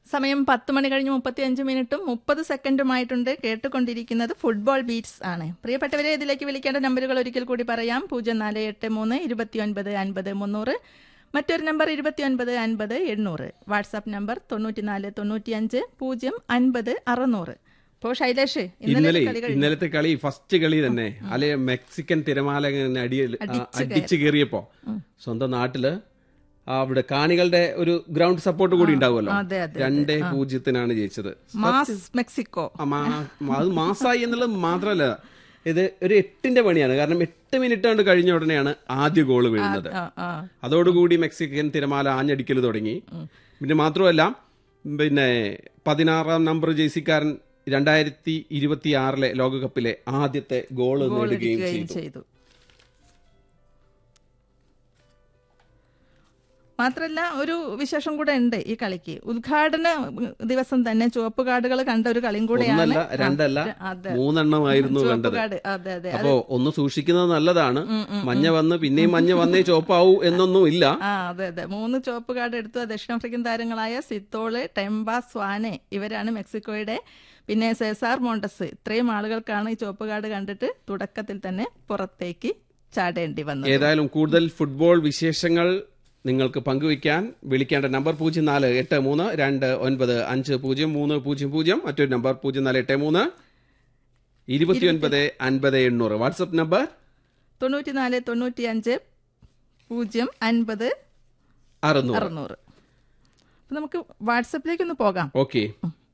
സമയം പത്ത് മണി കഴിഞ്ഞ് മുപ്പത്തി അഞ്ച് മിനിറ്റും മുപ്പത് സെക്കൻഡുമായിട്ടുണ്ട് കേട്ടുകൊണ്ടിരിക്കുന്നത് ഫുട്ബോൾ ബീറ്റ്സ് ആണ് പ്രിയപ്പെട്ടവരെ ഇതിലേക്ക് വിളിക്കേണ്ട നമ്പറുകൾ ഒരിക്കൽ കൂടി പറയാം പൂജ്യം നാല് എട്ട് മൂന്ന് ഇരുപത്തിയൊൻപത് അൻപത് മുന്നൂറ് മറ്റൊരു നമ്പർ ഇരുപത്തിയൊൻപത് അൻപത് എണ്ണൂറ് വാട്സാപ്പ് നമ്പർ തൊണ്ണൂറ്റിനാല് തൊണ്ണൂറ്റിയഞ്ച് പൂജ്യം അൻപത് അറുന്നൂറ് ഇപ്പോൾ ശൈലേഷ് ഇന്നലെ ഇന്നലെ കളി കഴിഞ്ഞു ഇന്നലത്തെ കളി ഫസ്റ്റ് കളി തന്നെ അല്ലെ മെക്സിക്കൻ തിരമാല ഇങ്ങനെ അടിയിൽ ആ, അടിച്ച് അടിച്ചു കയറിയപ്പോ സ്വന്തം നാട്ടില് ആ, അവിടെ കാണികളുടെ ഒരു ഗ്രൗണ്ട് സപ്പോർട്ട് കൂടി ഉണ്ടാവുമല്ലോ അതെ അതെ രണ്ടേ പൂജ്യത്തിനാണ് ജയിച്ചത് മാസ് മെക്സിക്കോ ആ, മാ- അത് മാസായി എന്നുള്ളത് മാത്രമല്ല ഇത് ഒരു എട്ടിന്റെ പണിയാണ് കാരണം എട്ട് മിനിറ്റ് കൊണ്ട് കഴിഞ്ഞ ഉടനെയാണ് ആദ്യ ഗോള് വീഴുന്നത് ആ ആ അതോടുകൂടി മെക്സിക്കൻ തിരമാല ആഞ്ഞടിക്കൽ തുടങ്ങി പിന്നെ മാത്രമല്ല പിന്നെ പതിനാറാം നമ്പർ ജേസിക്കാരൻ രണ്ടായിരത്തി ഇരുപത്തി ആറിലെ ലോകകപ്പിലെ ആദ്യത്തെ ഗോൾ നേടുകയും ഗോളടിക്കുകയും ചെയ്തു ചെയ്തു മാത്രല്ല ഒരു വിശേഷം കൂടെ ഉണ്ട് ഈ കളിക്ക് ഉദ്ഘാടന ദിവസം തന്നെ ചുവപ്പ് കാർഡുകൾ കണ്ട ഒരു കളിയും കൂടെയാണ് ഒന്നല്ല രണ്ടല്ല അതെ മൂന്നെണ്ണമായിരുന്നു ചുവപ്പ് കണ്ടത് കാർഡ് അതെ അതെ അപ്പോ ഒന്ന് സൂക്ഷിക്കുന്നത് നല്ലതാണ് മഞ്ഞ വന്ന് പിന്നെയും മഞ്ഞ വന്നേ ചോപ്പാവൂ എന്നൊന്നും ഇല്ല ആ അതെ അതെ മൂന്ന് ചുവപ്പ് കാർഡ് എടുത്തു ദക്ഷിണാഫ്രിക്കൻ താരങ്ങളായ സിത്തോള് ടെമ്പ സ്വാനെ ഇവരാണ് മെക്സിക്കോയുടെ പിന്നെ സെസാർ മോണ്ടസ് ഇത്രയും ആളുകൾക്കാണ് ഈ ചുവപ്പ് കാർഡ് കണ്ടിട്ട് തുടക്കത്തിൽ തന്നെ പുറത്തേക്ക് ചാടേണ്ടി വന്നത് ഏതായാലും കൂടുതൽ ഫുട്ബോൾ വിശേഷങ്ങൾ നിങ്ങൾക്ക് പങ്കുവയ്ക്കാൻ വിളിക്കേണ്ട നമ്പർ പൂജ്യം നാല് എട്ട് മൂന്ന് രണ്ട് ഒൻപത് അഞ്ച് പൂജ്യം മൂന്ന് പൂജ്യം പൂജ്യം മറ്റൊരു നമ്പർ പൂജ്യം നാല് എട്ട് മൂന്ന് ഇരുപത്തിയൊൻപത് അൻപത് എണ്ണൂറ് വാട്സപ്പ് നമ്പർ തൊണ്ണൂറ്റിനാല് തൊണ്ണൂറ്റിയഞ്ച് പൂജ്യം അൻപത് അറുന്നൂറ് അറുന്നൂറ് അപ്പൊ നമുക്ക് വാട്സപ്പിലേക്ക് ഒന്ന് പോകാം ഓക്കെ